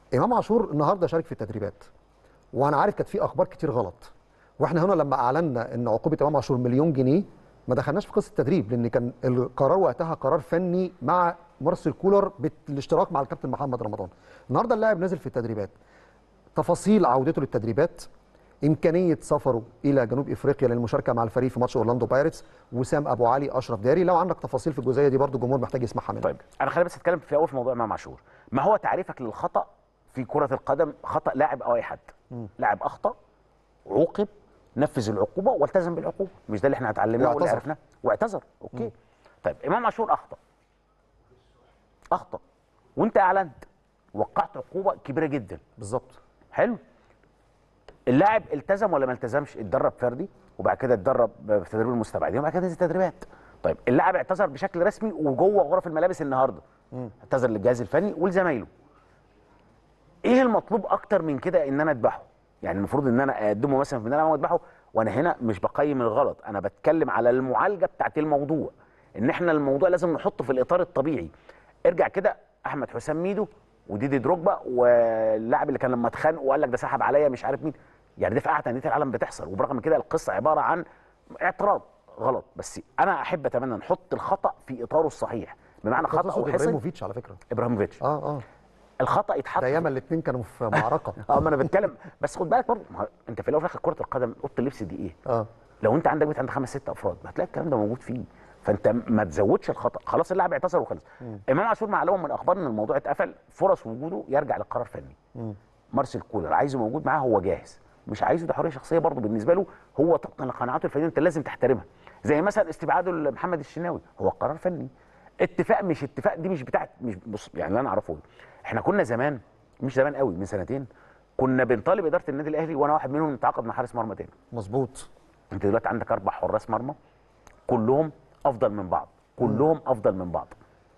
امام عاشور النهارده شارك في التدريبات وانا عارف كانت في اخبار كتير غلط واحنا هنا لما اعلنا ان عقوبه امام عاشور مليون جنيه ما دخلناش في قصه التدريب لان كان القرار وقتها قرار فني مع مارسيل كولر بالاشتراك مع الكابتن محمد رمضان النهارده اللاعب نازل في التدريبات تفاصيل عودته للتدريبات امكانيه سفره الى جنوب افريقيا للمشاركه مع الفريق في ماتش اورلاندو بايرتس وسام ابو علي اشرف داري لو عندك تفاصيل في الجزئيه دي برضو الجمهور محتاج يسمعها منك طيب انا خليني بس اتكلم في اول في موضوع امام عاشور ما هو تعريفك للخطا في كره القدم خطا لاعب او اي حد لاعب اخطا عوقب نفذ العقوبه والتزم بالعقوبه مش ده اللي احنا اتعلمناه واللي واعتذر. عرفناه واعتذر اوكي طيب امام عاشور اخطا اخطا وانت اعلنت وقعت عقوبه كبيره جدا بالظبط حلو اللاعب التزم ولا ما التزمش اتدرب فردي وبعد كده اتدرب في تدريب المستبعدين وبعد كده نزل تدريبات طيب اللاعب اعتذر بشكل رسمي وجوه غرف الملابس النهارده اعتذر للجهاز الفني ولزمايله ايه المطلوب اكتر من كده ان انا اذبحه يعني المفروض ان انا اقدمه مثلا في ان انا اذبحه وانا هنا مش بقيم الغلط انا بتكلم على المعالجه بتاعت الموضوع ان احنا الموضوع لازم نحطه في الاطار الطبيعي ارجع كده احمد حسام ميدو وديدي دروجبا واللاعب اللي كان لما اتخانق وقال لك ده سحب عليا مش عارف مين يعني دي في قاعه انديه العالم بتحصل وبرغم كده القصه عباره عن اعتراض غلط بس انا احب اتمنى نحط الخطا في اطاره الصحيح بمعنى خطا او تقصد حصل ابراهيموفيتش على فكره ابراهيموفيتش اه اه الخطا يتحط ده ياما الاثنين كانوا في معركه اه ما انا بتكلم بس خد بالك برضه ما هو انت في الاول وفي الاخر كره القدم اوضه اللبس دي ايه؟ اه لو انت عندك بيت عندك خمس ست افراد هتلاقي الكلام ده موجود فيه فانت ما تزودش الخطا خلاص اللاعب اعتذر وخلص امام عاشور معلومه من الاخبار ان الموضوع اتقفل فرص وجوده يرجع لقرار فني مارسيل كولر عايزه موجود معاه هو جاهز مش عايزه ده حريه شخصيه برضه بالنسبه له هو طبقا لقناعاته الفنيه انت لازم تحترمها زي مثلا استبعاده لمحمد الشناوي هو قرار فني اتفاق مش اتفاق دي مش بتاعت مش بص يعني اللي انا اعرفه احنا كنا زمان مش زمان قوي من سنتين كنا بنطالب اداره النادي الاهلي وانا واحد منهم نتعاقد مع حارس مرمى تاني مظبوط انت دلوقتي عندك اربع حراس مرمى كلهم افضل من بعض كلهم افضل من بعض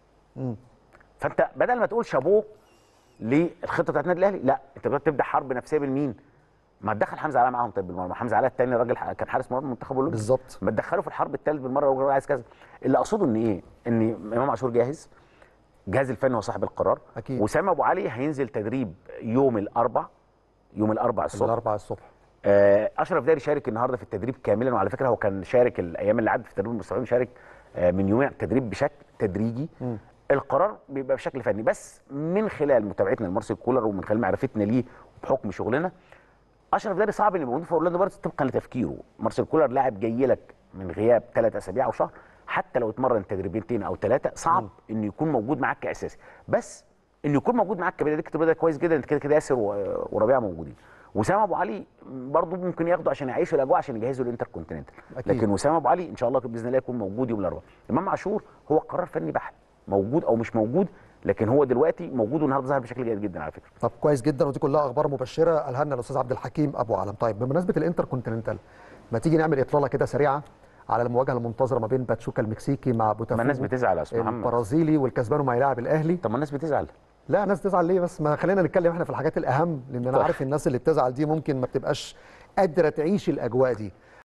فانت بدل ما تقول شابوه للخطه بتاعت النادي الاهلي لا انت دلوقتي تبدا حرب نفسيه بين مين ما تدخل حمزه علاء معاهم طيب بالمره حمزه علاء الثاني راجل ح- كان حارس مرمى المنتخب الاولمبي بالظبط ما تدخله في الحرب الثالث بالمره والراجل عايز كذا اللي اقصده ان ايه ان امام عاشور جاهز الجهاز الفني هو صاحب القرار أكيد. وسام ابو علي هينزل تدريب يوم الاربع يوم الاربع الصبح الاربعه الصبح آه، اشرف داري شارك النهارده في التدريب كاملا وعلى فكره هو كان شارك الايام اللي عدت في تدريب المستوعبين شارك آه، من يومين تدريب بشكل تدريجي القرار بيبقى بشكل فني بس من خلال متابعتنا لمارسيل كولر ومن خلال معرفتنا ليه بحكم شغلنا اشرف داري صعب ان يبقى موجود في اورلاندو بايرتس طبقا لتفكيره مارسيل كولر لاعب جاي لك من غياب ثلاث اسابيع او شهر حتى لو اتمرن تدريبين او ثلاثه صعب انه يكون موجود معاك كاساسي بس انه يكون موجود معاك كبدايه دكه ده كويس جدا انت كده كده ياسر و- وربيعه موجودين وسام ابو علي برضه ممكن ياخده عشان يعيشوا الاجواء عشان يجهزوا الانتر كونتيننتال أكيد. لكن وسام ابو علي ان شاء الله باذن الله يكون موجود يوم الاربعاء امام عاشور هو قرار فني بحت موجود او مش موجود لكن هو دلوقتي موجود والنهارده ظهر بشكل جيد جدا على فكره طب كويس جدا ودي كلها اخبار مبشره قالها لنا الاستاذ عبد الحكيم ابو علم طيب بمناسبه الانتر كونتيننتال ما تيجي نعمل اطلاله كده سريعه على المواجهه المنتظره ما بين باتشوكا المكسيكي مع ما بوتافوجو الناس بتزعل يا استاذ محمد البرازيلي والكسبان ما يلاعب الاهلي طب ما الناس بتزعل لا ناس تزعل ليه بس ما خلينا نتكلم احنا في الحاجات الاهم لان انا طيب. عارف الناس اللي بتزعل دي ممكن ما بتبقاش قادره تعيش الاجواء دي